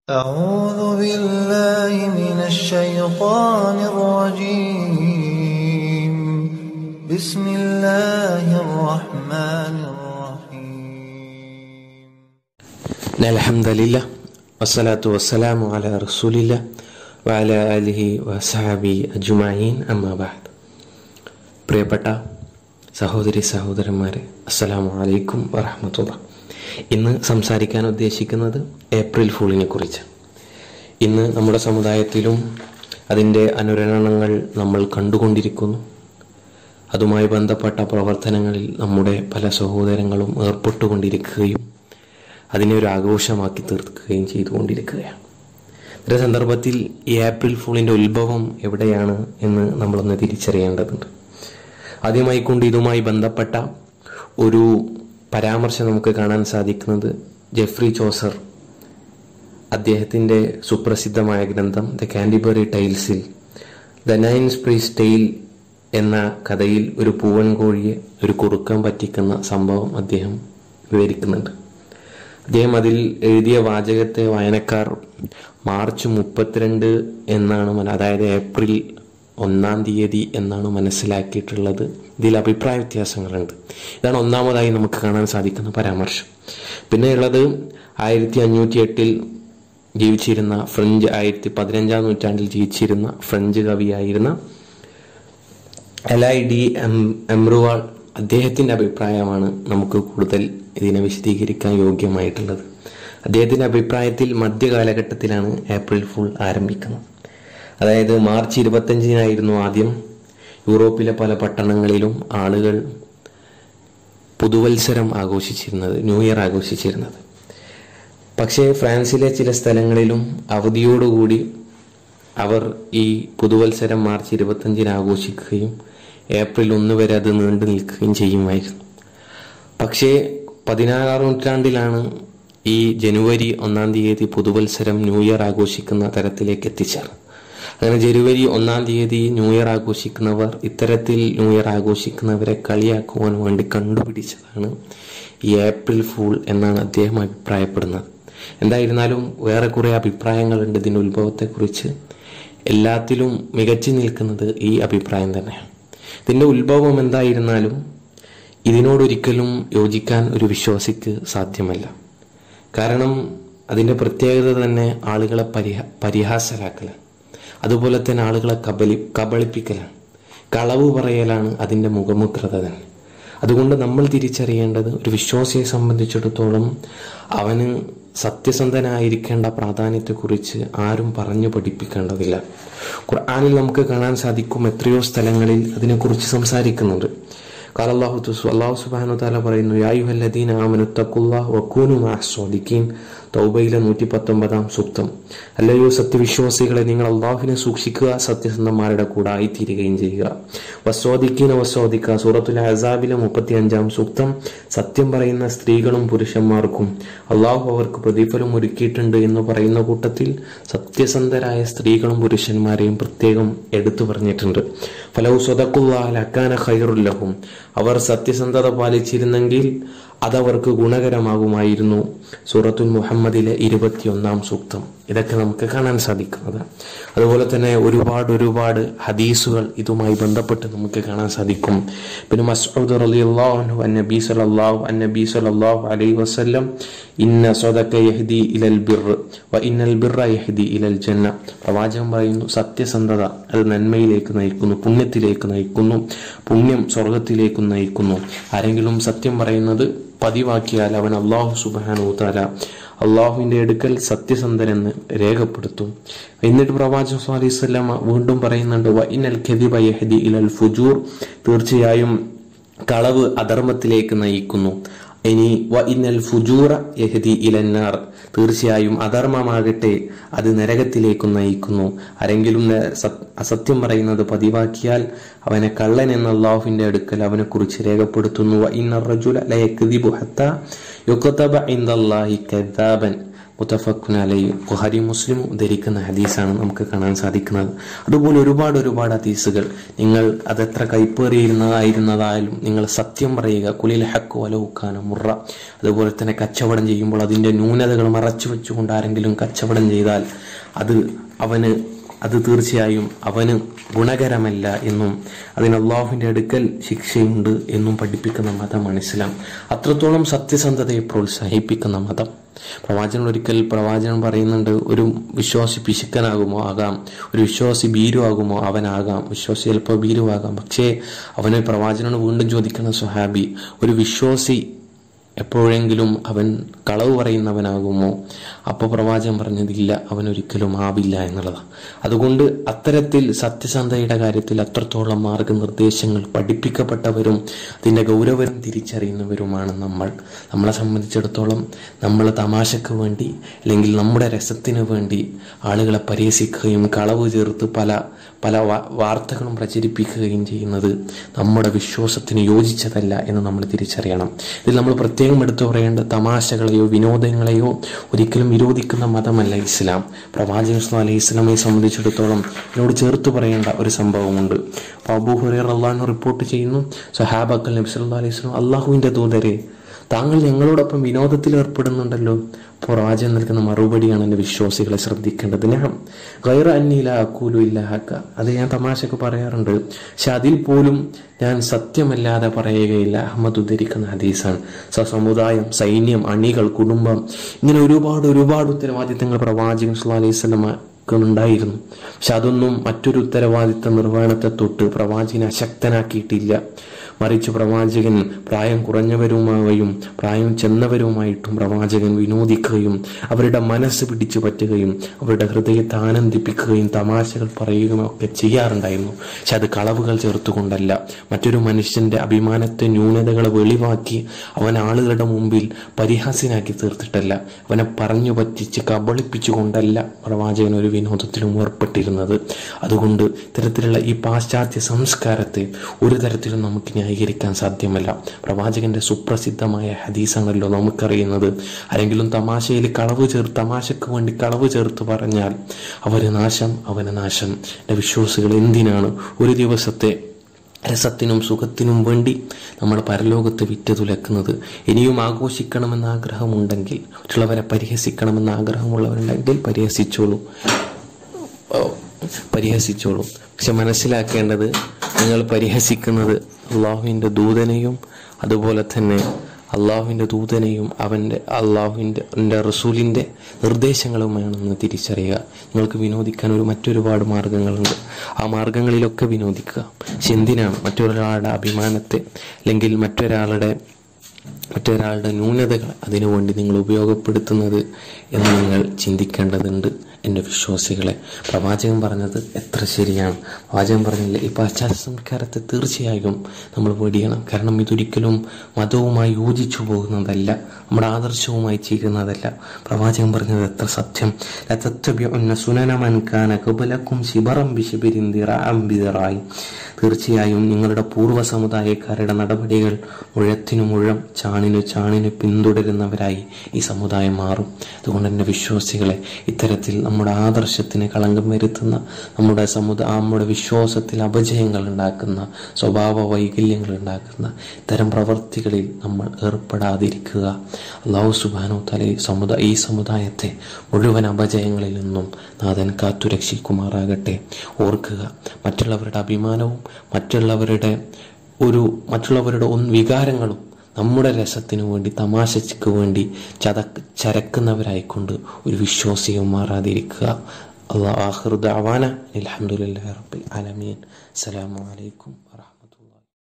أعوذ بالله من الشيطان الرجيم بسم الله الرحمن الرحيم إن الحمد لله والصلاة والسلام على رسول الله وعلى آله وصحبه أجمعين أما بعد പ്രിയപ്പെട്ട സഹോദരി സഹോദരന്മാരെ അസ്സലാമു അലൈക്കും വറഹമത്തുള്ള ഇന്ന് സംസാരിക്കാൻ ഉദ്ദേശിക്കുന്നത് ഏപ്രിൽ ഫൂളിനെ കുറിച്ച് ഇന്ന് നമ്മുടെ സമുദായത്തിലും അതിൻ്റെ അനുരണനങ്ങൾ നമ്മൾ കണ്ടുകൊണ്ടിരിക്കുന്നു അതുമായി ബന്ധപ്പെട്ട പ്രവർത്തനങ്ങളിൽ നമ്മുടെ പല സഹോദരങ്ങളും ഏർപ്പെട്ടുകൊണ്ടിരിക്കുകയും അതിനെ ഒരു ആഘോഷമാക്കി തീർക്കുകയും ചെയ്തുകൊണ്ടിരിക്കുകയാണ് ഒരു സന്ദർഭത്തിൽ ഈ ഏപ്രിൽ ഫൂളിൻ്റെ ഉത്ഭവം എവിടെയാണ് എന്ന് നമ്മളൊന്ന് തിരിച്ചറിയേണ്ടതുണ്ട് ആദ്യമായി കൊണ്ട് ഇതുമായി ബന്ധപ്പെട്ട ഒരു പരാമർശം നമുക്ക് കാണാൻ സാധിക്കുന്നത് ജെഫ്രി ചോസർ അദ്ദേഹത്തിൻ്റെ സുപ്രസിദ്ധമായ ഗ്രന്ഥം ദ കാൻഡിബറി ടൈൽസിൽ ദ നയൻ സ്പ്രീസ് ടെയിൽ എന്ന കഥയിൽ ഒരു പൂവൻ കോഴിയെ ഒരു കുറുക്കം പറ്റിക്കുന്ന സംഭവം അദ്ദേഹം വിവരിക്കുന്നുണ്ട് അദ്ദേഹം അതിൽ എഴുതിയ വാചകത്തെ വായനക്കാർ മാർച്ച് മുപ്പത്തിരണ്ട് എന്നാണ് മന- അതായത് ഏപ്രിൽ ഒന്നാം തീയതി എന്നാണ് മനസ്സിലാക്കിയിട്ടുള്ളത് ഇതിൽ അഭിപ്രായ വ്യത്യാസങ്ങളുണ്ട് ഇതാണ് ഒന്നാമതായി നമുക്ക് കാണാൻ സാധിക്കുന്ന പരാമർശം പിന്നെയുള്ളത് ആയിരത്തി അഞ്ഞൂറ്റി എട്ടിൽ ജീവിച്ചിരുന്ന ഫ്രഞ്ച് ആയിരത്തി പതിനഞ്ചാം നൂറ്റാണ്ടിൽ ജീവിച്ചിരുന്ന ഫ്രഞ്ച് കവിയായിരുന്ന എലൈ ഡി എം എംറുവാൾ അദ്ദേഹത്തിൻ്റെ അഭിപ്രായമാണ് നമുക്ക് കൂടുതൽ ഇതിനെ വിശദീകരിക്കാൻ യോഗ്യമായിട്ടുള്ളത് അദ്ദേഹത്തിൻ്റെ അഭിപ്രായത്തിൽ മധ്യകാലഘട്ടത്തിലാണ് ഏപ്രിൽ ഫുൾ ആരംഭിക്കുന്നത് അതായത് മാർച്ച് ഇരുപത്തഞ്ചിനായിരുന്നു ആദ്യം യൂറോപ്പിലെ പല പട്ടണങ്ങളിലും ആളുകൾ പുതുവത്സരം ആഘോഷിച്ചിരുന്നത് ന്യൂ ഇയർ ആഘോഷിച്ചിരുന്നത് പക്ഷേ ഫ്രാൻസിലെ ചില സ്ഥലങ്ങളിലും അവധിയോടുകൂടി അവർ ഈ പുതുവത്സരം മാർച്ച് ഇരുപത്തഞ്ചിന് ആഘോഷിക്കുകയും ഏപ്രിൽ ഒന്ന് വരെ അത് നീണ്ടു നിൽക്കുകയും ചെയ്യുമായിരുന്നു പക്ഷേ പതിനാറാം നൂറ്റാണ്ടിലാണ് ഈ ജനുവരി ഒന്നാം തീയതി പുതുവത്സരം ന്യൂ ഇയർ ആഘോഷിക്കുന്ന തരത്തിലേക്ക് എത്തിച്ചേർന്നത് അങ്ങനെ ജനുവരി ഒന്നാം തീയതി ന്യൂ ഇയർ ആഘോഷിക്കുന്നവർ ഇത്തരത്തിൽ ന്യൂ ഇയർ ആഘോഷിക്കുന്നവരെ കളിയാക്കുവാൻ വേണ്ടി കണ്ടുപിടിച്ചതാണ് ഈ ഏപ്രിൽ ഫൂൾ എന്നാണ് അദ്ദേഹം അഭിപ്രായപ്പെടുന്നത് എന്തായിരുന്നാലും വേറെ കുറെ അഭിപ്രായങ്ങളുണ്ട് ഇതിൻ്റെ ഉത്ഭവത്തെക്കുറിച്ച് എല്ലാത്തിലും മികച്ചു നിൽക്കുന്നത് ഈ അഭിപ്രായം തന്നെയാണ് ഇതിൻ്റെ ഉത്ഭവം എന്തായിരുന്നാലും ഇതിനോടൊരിക്കലും യോജിക്കാൻ ഒരു വിശ്വാസിക്ക് സാധ്യമല്ല കാരണം അതിൻ്റെ പ്രത്യേകത തന്നെ ആളുകളെ പരിഹ പരിഹാസരാക്കലാണ് അതുപോലെ തന്നെ ആളുകളെ കബലി കബളിപ്പിക്കലാണ് കളവ് പറയലാണ് അതിൻ്റെ മുഖമുദ്രത തന്നെ അതുകൊണ്ട് നമ്മൾ തിരിച്ചറിയേണ്ടത് ഒരു വിശ്വാസിയെ സംബന്ധിച്ചിടത്തോളം അവന് സത്യസന്ധനായിരിക്കേണ്ട പ്രാധാന്യത്തെക്കുറിച്ച് ആരും പറഞ്ഞു പഠിപ്പിക്കേണ്ടതില്ല ഖുർആാനിൽ നമുക്ക് കാണാൻ സാധിക്കും എത്രയോ സ്ഥലങ്ങളിൽ അതിനെക്കുറിച്ച് സംസാരിക്കുന്നുണ്ട് قال الله الله سبحانه وتعالى പറയുന്നു യാ അയ്യുഹല്ലദീന ആമനു തഖുല്ലാഹ് വകൂനു മഅസ് സ്വാദിഖീൻ തൗബയിലെ നൂറ്റി പത്തൊമ്പതാം സൂക്തം അല്ലയോ സത്യവിശ്വാസികളെ നിങ്ങൾ അള്ളാഹുവിനെ സൂക്ഷിക്കുക സത്യസന്ധന്മാരുടെ കൂടെ ആയിത്തീരുകയും ചെയ്യുക വസ്വാദിക്കീന വസ്വാദിക്ക സൂറത്തുൽ അസാബിലെ മുപ്പത്തി അഞ്ചാം സൂക്തം സത്യം പറയുന്ന സ്ത്രീകളും പുരുഷന്മാർക്കും അള്ളാഹു അവർക്ക് പ്രതിഫലം ഒരുക്കിയിട്ടുണ്ട് എന്ന് പറയുന്ന കൂട്ടത്തിൽ സത്യസന്ധരായ സ്ത്രീകളും പുരുഷന്മാരെയും പ്രത്യേകം എടുത്തു പറഞ്ഞിട്ടുണ്ട് ഫലവു സ്വതക്കുല്ലാഹ് ഖൈറുല്ലഹും അവർ സത്യസന്ധത പാലിച്ചിരുന്നെങ്കിൽ അതവർക്ക് ഗുണകരമാകുമായിരുന്നു സൂറത്തുൽ മുഹമ്മദിലെ ഇരുപത്തിയൊന്നാം സൂക്തം ഇതൊക്കെ നമുക്ക് കാണാൻ സാധിക്കുന്നത് അതുപോലെ തന്നെ ഒരുപാട് ഒരുപാട് ഹദീസുകൾ ഇതുമായി ബന്ധപ്പെട്ട് നമുക്ക് കാണാൻ സാധിക്കും പിന്നെ മസ്ഊദ് റളിയല്ലാഹു അൻഹു അന്നബി സല്ലല്ലാഹു അന്നബി സല്ലല്ലാഹു അലൈഹി വസല്ലം ഇന്ന സ്വദക യഹ്ദി ഇലൽ ബിർ വ ഇന്നൽ ബിർറ യഹ്ദി ഇലൽ ജന്ന പ്രവാചകൻ പറയുന്നു സത്യസന്ധത അത് നന്മയിലേക്ക് നയിക്കുന്നു പുണ്യത്തിലേക്ക് നയിക്കുന്നു പുണ്യം സ്വർഗത്തിലേക്ക് നയിക്കുന്നു ആരെങ്കിലും സത്യം പറയുന്നത് പതിവാക്കിയാൽ അവൻ അള്ളാഹു സുബാനു താല അള്ളാഹുവിന്റെ അടുക്കൽ സത്യസന്ധനെന്ന് രേഖപ്പെടുത്തും എന്നിട്ട് പ്രവാചകൻ സ്വല്ലല്ലാഹു അലൈഹി വസല്ലമ വീണ്ടും പറയുന്നുണ്ട് വ ഇന്നൽ ഖദിബ യഹ്ദി ഇലൽ ഫുജൂർ തീർച്ചയായും കളവ് അധർമ്മത്തിലേക്ക് നയിക്കുന്നു ഇനി വ ഇന്നൽ ഫുജൂറ യഹ്ദി ഇലന്നാർ തീർച്ചയായും അധർമ്മമാകട്ടെ അത് നരകത്തിലേക്ക് നയിക്കുന്നു ആരെങ്കിലും ന- സത്- അസത്യം പറയുന്നത് പതിവാക്കിയാൽ അവനെ കള്ളൻ എന്ന അള്ളാഹുവിന്റെ അടുക്കൽ അവനെ കുറിച്ച് രേഖപ്പെടുത്തുന്നു വ ഇന്ന റജുല ലയക്ദിബു ഹത്താ യുക്തബ ഇൻദല്ലാഹി കദ്ദാബൻ മുത്തഫക്കുൻ അലൈ ബുഹാരി മുസ്ലിം ധരിക്കുന്ന ഹദീസാണ് നമുക്ക് കാണാൻ സാധിക്കുന്നത് അതുപോലെ ഒരുപാട് ഒരുപാട് ഹദീസുകൾ നിങ്ങൾ അതെത്ര കൈപ്പേറിയിരുന്നതായിരുന്നതായാലും നിങ്ങൾ സത്യം പറയുക കുലിൽ ഹക്ക് വലവുക്കാന മുറ അതുപോലെ തന്നെ കച്ചവടം ചെയ്യുമ്പോൾ അതിൻ്റെ ന്യൂനതകൾ മറച്ചു വെച്ചുകൊണ്ട് ആരെങ്കിലും കച്ചവടം ചെയ്താൽ അത് അവന് അത് തീർച്ചയായും അവന് ഗുണകരമല്ല എന്നും അതിന് അള്ളാഹുവിൻ്റെ അടുക്കൽ ശിക്ഷയുണ്ട് എന്നും പഠിപ്പിക്കുന്ന മതമാണ് ഇസ്ലാം അത്രത്തോളം സത്യസന്ധതയെ പ്രോത്സാഹിപ്പിക്കുന്ന മതം പ്രവാചകൻ ഒരിക്കൽ പ്രവാചകൻ പറയുന്നുണ്ട് ഒരു വിശ്വാസി പിശുക്കനാകുമോ ആകാം ഒരു വിശ്വാസി ഭീരുവാകുമോ അവനാകാം വിശ്വാസി ചിലപ്പോൾ ഭീരുവാകാം പക്ഷേ അവന് പ്രവാചകനോട് വീണ്ടും ചോദിക്കുന്ന സുഹാബി ഒരു വിശ്വാസി എപ്പോഴെങ്കിലും അവൻ കളവ് പറയുന്നവനാകുമോ അപ്പോൾ പ്രവാചകൻ പറഞ്ഞതില്ല അവൻ ഒരിക്കലും ആവില്ല എന്നുള്ളതാണ് അതുകൊണ്ട് അത്തരത്തിൽ സത്യസന്ധതയുടെ കാര്യത്തിൽ അത്രത്തോളം മാർഗനിർദ്ദേശങ്ങൾ പഠിപ്പിക്കപ്പെട്ടവരും അതിൻ്റെ ഗൗരവം തിരിച്ചറിയുന്നവരുമാണ് നമ്മൾ നമ്മളെ സംബന്ധിച്ചിടത്തോളം നമ്മൾ തമാശക്ക് വേണ്ടി അല്ലെങ്കിൽ നമ്മുടെ രസത്തിന് വേണ്ടി ആളുകളെ പരിഹസിക്കുകയും കളവ് ചേർത്ത് പല പല വാർത്തകളും പ്രചരിപ്പിക്കുകയും ചെയ്യുന്നത് നമ്മുടെ വിശ്വാസത്തിന് യോജിച്ചതല്ല എന്ന് നമ്മൾ തിരിച്ചറിയണം ഇതിൽ നമ്മൾ പ്രത്യേകം എടുത്തു പറയേണ്ട തമാശകളെയോ വിനോദങ്ങളെയോ ഒരിക്കലും വിരോധിക്കുന്ന മതമല്ല ഇസ്ലാം പ്രവാചകൻ അലൈഹി ഇസ്ലാമയെ സംബന്ധിച്ചിടത്തോളം എന്നോട് ചേർത്ത് പറയേണ്ട ഒരു സംഭവമുണ്ട് അപ്പോൾ അബൂ ഹുറൈർ അള്ളാഹു റിപ്പോർട്ട് ചെയ്യുന്നു സഹാബക്കൽ നബി സല്ലാ അലൈഹി സ്വലം അള്ളാഹുവിൻ്റെ ദൂതരെ താങ്കൾ ഞങ്ങളോടൊപ്പം വിനോദത്തിൽ ഏർപ്പെടുന്നുണ്ടല്ലോ പ്രവാചകൻ നൽകുന്ന മറുപടിയാണ് എൻ്റെ വിശ്വാസികളെ ശ്രദ്ധിക്കേണ്ടത് ഞാൻ ഗൈറ അന്നില അക്കൂലു ഇല്ല ഹക്ക അത് ഞാൻ തമാശക്ക് പറയാറുണ്ട് പക്ഷെ അതിൽ പോലും ഞാൻ സത്യമല്ലാതെ പറയുകയില്ല അഹമ്മദ് ഉദ്ധരിക്കുന്ന ഹദീസാണ് സമുദായം സൈന്യം അണികൾ കുടുംബം ഇങ്ങനെ ഒരുപാട് ഒരുപാട് ഉത്തരവാദിത്തങ്ങൾ പ്രവാചകൻ സുല്ലാ അലൈഹി സ്വലമ ഉണ്ടായിരുന്നു പക്ഷെ അതൊന്നും മറ്റൊരു ഉത്തരവാദിത്ത നിർവഹണത്തെ തൊട്ട് പ്രവാചകനെ അശക്തനാക്കിയിട്ടില്ല മറിച്ച് പ്രവാചകൻ പ്രായം കുറഞ്ഞവരുമായും പ്രായം ചെന്നവരുമായിട്ടും പ്രവാചകൻ വിനോദിക്കുകയും അവരുടെ മനസ്സ് പിടിച്ചു പറ്റുകയും അവരുടെ ഹൃദയത്തെ ആനന്ദിപ്പിക്കുകയും തമാശകൾ പറയുകയും ഒക്കെ ചെയ്യാറുണ്ടായിരുന്നു പക്ഷെ അത് കളവുകൾ ചേർത്തുകൊണ്ടല്ല മറ്റൊരു മനുഷ്യന്റെ അഭിമാനത്തെ ന്യൂനതകളെ വെളിവാക്കി അവൻ ആളുകളുടെ മുമ്പിൽ പരിഹാസ്യനാക്കി തീർത്തിട്ടല്ല അവനെ പറഞ്ഞു പറ്റിച്ച് കബളിപ്പിച്ചുകൊണ്ടല്ല പ്രവാചകൻ ഒരു വിനോദത്തിലും ഏർപ്പെട്ടിരുന്നത് അതുകൊണ്ട് ഇത്തരത്തിലുള്ള ഈ പാശ്ചാത്യ സംസ്കാരത്തെ ഒരു തരത്തിലും നമുക്ക് ന്യായീകരിക്കാൻ സാധ്യമല്ല പ്രവാചകന്റെ സുപ്രസിദ്ധമായ ഹദീസാണല്ലോ നമുക്കറിയുന്നത് ആരെങ്കിലും തമാശയിൽ കളവ് ചേർത്ത് തമാശക്ക് വേണ്ടി കളവ് ചേർത്ത് പറഞ്ഞാൽ അവര് നാശം അവന് നാശം എൻ്റെ വിശ്വാസികൾ എന്തിനാണ് ഒരു ദിവസത്തെ രസത്തിനും സുഖത്തിനും വേണ്ടി നമ്മൾ പരലോകത്ത് വിറ്റ് തുലക്കുന്നത് ഇനിയും ആഘോഷിക്കണമെന്ന ആഗ്രഹമുണ്ടെങ്കിൽ മറ്റുള്ളവരെ പരിഹസിക്കണമെന്ന ആഗ്രഹമുള്ളവരുണ്ടെങ്കിൽ പരിഹസിച്ചോളൂ പരിഹസിച്ചോളൂ പക്ഷെ മനസ്സിലാക്കേണ്ടത് നിങ്ങൾ പരിഹസിക്കുന്നത് അള്ളാഹുവിൻ്റെ ദൂതനെയും അതുപോലെ തന്നെ അള്ളാഹുവിൻ്റെ ദൂതനെയും അവൻ്റെ അള്ളാഹുവിൻ്റെ എൻ്റെ റസൂലിൻ്റെ നിർദ്ദേശങ്ങളുമാണെന്ന് തിരിച്ചറിയുക നിങ്ങൾക്ക് വിനോദിക്കാൻ ഒരു മറ്റൊരുപാട് മാർഗങ്ങളുണ്ട് ആ മാർഗങ്ങളിലൊക്കെ വിനോദിക്കുക പക്ഷെ എന്തിനാണ് മറ്റൊരാളുടെ അഭിമാനത്തെ അല്ലെങ്കിൽ മറ്റൊരാളുടെ മറ്റൊരാളുടെ ന്യൂനതകൾ അതിനുവേണ്ടി നിങ്ങൾ ഉപയോഗപ്പെടുത്തുന്നത് എന്ന് നിങ്ങൾ ചിന്തിക്കേണ്ടതുണ്ട് എൻ്റെ വിശ്വാസികളെ പ്രവാചകൻ പറഞ്ഞത് എത്ര ശരിയാണ് പ്രവാചകൻ പറഞ്ഞില്ല ഈ പാശ്ചാത്യ സംസ്കാരത്തെ തീർച്ചയായും നമ്മൾ പേടിയണം കാരണം ഇതൊരിക്കലും മതവുമായി യോജിച്ചു പോകുന്നതല്ല നമ്മുടെ ആദർശവുമായി ചെയ്യുന്നതല്ല പ്രവാചകൻ പറഞ്ഞത് എത്ര സത്യം ലതത്തബിഉന്ന സുനന മൻ കാന ഖബലക്കും ശിബറം ബിശിബിരിൻ ദിറാഅം ബിദിറായി തീർച്ചയായും നിങ്ങളുടെ പൂർവ്വ സമുദായക്കാരുടെ നടപടികൾ മുഴത്തിനു മുഴം ചാണിനു ചാണിനു പിന്തുടരുന്നവരായി ഈ സമുദായം മാറും അതുകൊണ്ട് എൻ്റെ വിശ്വാസികളെ ഇത്തരത്തിൽ നമ്മുടെ ആദർശത്തിന് കളങ്കം വരുത്തുന്ന നമ്മുടെ സമുദായ നമ്മുടെ വിശ്വാസത്തിൽ അപജയങ്ങൾ ഉണ്ടാക്കുന്ന സ്വഭാവ വൈകല്യങ്ങൾ ഉണ്ടാക്കുന്ന ഇത്തരം പ്രവർത്തികളിൽ നമ്മൾ ഏർപ്പെടാതിരിക്കുക അള്ളാഹു സുബാനോ തല സമുദായ ഈ സമുദായത്തെ മുഴുവൻ അപജയങ്ങളിൽ നിന്നും നാഥൻ കാത്തുരക്ഷിക്കുമാറാകട്ടെ ഓർക്കുക മറ്റുള്ളവരുടെ അഭിമാനവും മറ്റുള്ളവരുടെ ഒരു മറ്റുള്ളവരുടെ ഒന്ന് വികാരങ്ങളും നമ്മുടെ രസത്തിനു വേണ്ടി തമാശയ്ക്ക് വേണ്ടി ചത ചരക്കുന്നവരായിക്കൊണ്ട് ഒരു വിശ്വാസിയും മാറാതിരിക്കുക അള്ളാഹ് ആഹൃദ അവാന അലഹമുല്ലാ റബ്ബിൽ ആലമീൻ അസ്സലാമു അലൈക്കും വറഹ്മത്തുള്ളാഹി